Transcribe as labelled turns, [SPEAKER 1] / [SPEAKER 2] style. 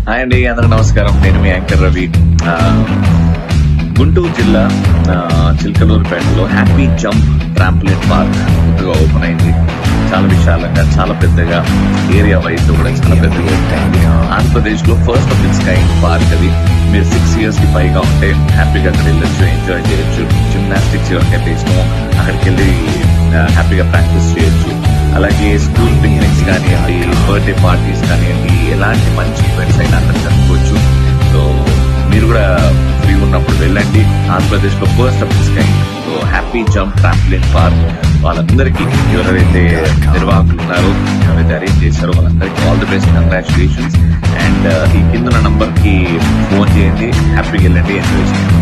[SPEAKER 1] hi అండి అందరికి నమస్కారం నేను మీ యాంకర్ రవి ఆ, గుంటూరు జిల్లా ఆ, చిలకలూరుపేటలో హ్యాపీ జంప్ ట్రాంపులిన్ పార్క్ కొత్తగా ఓపెన్ అయింది చాలా విశాలంగా చాలా పెద్దగా ఏరియా వైజ్ కూడా చాలా పెద్దగా ఉంది ఆంధ్రప్రదేశ్ లో first of its kind park అది మీరు సిక్స్ ఇయర్స్ కి పైగా ఉంటే హ్యాపీగా అక్కడ వెళ్ళొచ్చు ఎంజాయ్ చేయొచ్చు జిమ్నాస్టిక్స్ ఎవరికైతే ఇష్టమో అక్కడికి వెళ్ళి హ్యాపీగా ప్రాక్టీస్ చేయొచ్చు అలాగే స్కూల్ పిక్నిక్స్ కానివ్వండి బర్త్డే పార్టీస్ కానివ్వండి ఎలాంటి మంచి ఈవెంట్స్ అయినా అక్కడ జరుపుకోవచ్చు సో మీరు కూడా ఫ్రీ ఉన్నప్పుడు వెళ్ళండి ఆంధ్రప్రదేశ్ లో first of this kind so happy jump trampoline park వాళ్ళందరికీ ఎవరైతే నిర్వాహకులు ఉన్నారో ఎవరైతే అరేంజ్ చేశారో వాళ్ళందరికీ all the best congratulations and ఈ కింద నంబర్ కి ఫోన్ చేయండి హ్యాపీగా వెళ్ళండి ఎంజాయ్ చేయండి